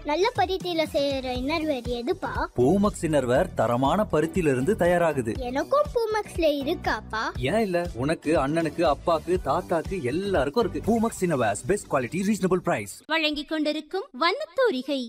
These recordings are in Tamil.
நல்ல பருத்தியில செய்யற இன்னர்வேர் எதுப்பா பூமக்ஸ் இன்னர்வேர் தரமான பருத்தியிலிருந்து தயாராகுது எனக்கும் பூமக்ஸ்ல இருக்காப்பா ஏன் இல்ல உனக்கு அண்ணனுக்கு அப்பாக்கு தாத்தாக்கு எல்லாருக்கும் இருக்கு Poomex innerwears best quality reasonable price வழங்கிக் கொண்டிருக்கும் வண்ணத்தூரிகை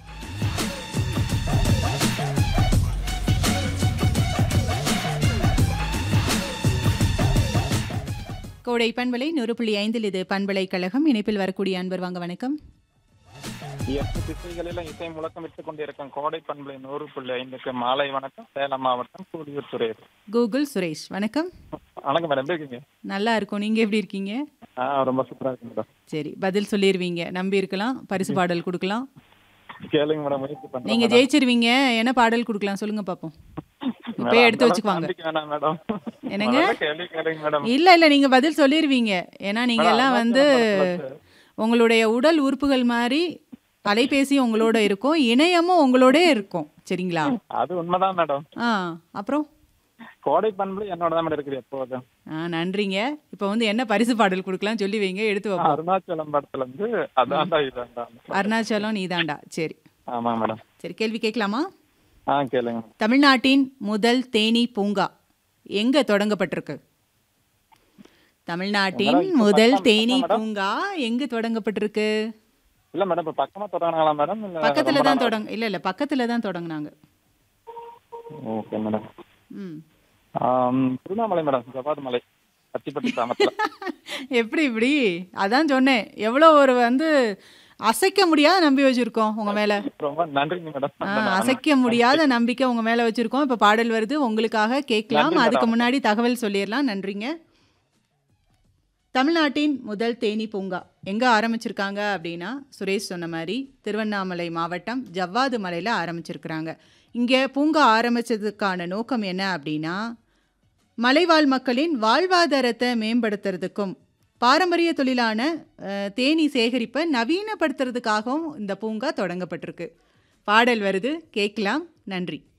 கோடை பண்பலை நூறு புள்ளி ஐந்தில் இது பண்பலை கழகம் இணைப்பில் வரக்கூடிய அன்பர் வாங்க வணக்கம் எட்டு திசைகளிலும் இசை முழக்கம் விட்டுக் கொண்டிருக்கும் கோடை பண்பலை நூறு புள்ளி ஐந்துக்கு மாலை வணக்கம் சேலம் மாவட்டம் கூடியூர் துறை கூகுள் சுரேஷ் வணக்கம் வணக்கம் மேடம் எப்படி இருக்கீங்க நல்லா இருக்கும் நீங்க எப்படி இருக்கீங்க ஆ ரொம்ப சூப்பரா இருக்கு மேடம் சரி பதில் சொல்லிடுவீங்க நம்பி இருக்கலாம் பரிசு பாடல் கொடுக்கலாம் கேளுங்க மேடம் முயற்சி பண்றேன் நீங்க madam. ஜெயிச்சிருவீங்க என்ன பாடல் கொடுக்கலாம் சொல்லுங்க பாப்போம் மேடம், இப்பயே எடுத்து அந்த வச்சுக்குவாங்க அளவுக்கு நம்பிக்கை வேணாம் மேடம் என்னங்க? முதல்ல கேள்வி கேளுங்க மேடம் இல்ல இல்ல நீங்க பதில் சொல்லிடுவீங்க ஏன்னா நீங்க மேடம், எல்லாம் வந்து அருணாச்சலம் உங்களுடைய உடல் உறுப்புகள் மாதிரி அலைபேசி உங்களோட இருக்கும் இணையமும் உங்களோட இருக்கும் சரிங்களா அது உண்மைதான் மேடம் ஆ அப்புறம் கோடை பண்பலை என்னோட தான் மேடம் இருக்குது எப்போதும் ஆ நன்றிங்க இப்போ வந்து என்ன பரிசு பாடல் கொடுக்கலாம் சொல்லி வைங்க எடுத்து வைப்போம் அருணாச்சலம் படத்துல இருந்து அதான்டா இதான்டா அருணாச்சலம் நீதாண்டா சரி ஆமா மேடம் சரி கேள்வி கேட்கலாமா ஆ கேளுங்க தமிழ்நாட்டின் முதல் தேனீ பூங்கா எங்க தொடங்கப்பட்டிருக்கு தமிழ்நாட்டின் மேடம், இப்ப முதல் பக்கம் தேனீ பக்கம் மேடம். பூங்கா எங்க தொடங்கப்பட்டிருக்கு இல்ல மேடம் இப்ப பக்கமா தொடங்கினாங்களா மேடம் இல்ல பக்கத்துல ரொம்ப தான் நாளா? தொடங்க இல்ல இல்ல பக்கத்துல தான் தொடங்குனாங்க ஓகே மேடம் ம் ஆம், திருவண்ணாமலை மேடம் ஜவாது மலை பத்திப்பட்டி கிராமத்துல எப்படி இப்படி அதான் சொன்னேன் எவ்வளோ ஒரு வந்து அசைக்க முடியாத நம்பி வச்சிருக்கோம் உங்க மேல ரொம்ப நன்றிங்க மேடம் ஆ, அசைக்க முடியாத நம்பிக்கை உங்க மேல வச்சிருக்கோம் இப்ப பாடல் வருது உங்களுக்காக கேட்கலாம் நன்றி அதுக்கு மேடம். முன்னாடி தகவல் சொல்லிடலாம் நன்றிங்க தமிழ்நாட்டின் முதல் தேனீ பூங்கா எங்க ஆரம்பிச்சிருக்காங்க அப்படின்னா சுரேஷ் சொன்ன மாதிரி திருவண்ணாமலை மாவட்டம் ஜவ்வாது மலையில ஆரம்பிச்சிருக்கிறாங்க இங்க பூங்கா ஆரம்பிச்சதுக்கான நோக்கம் என்ன அப்படின்னா மலைவாழ் மக்களின் வாழ்வாதாரத்தை மேம்படுத்துறதுக்கும் பாரம்பரிய தொழிலான அஹ், தேனீ சேகரிப்பை நவீனப்படுத்துறதுக்காகவும் இந்த பூங்கா தொடங்கப்பட்டிருக்கு பாடல் வருது கேட்கலாம் நன்றி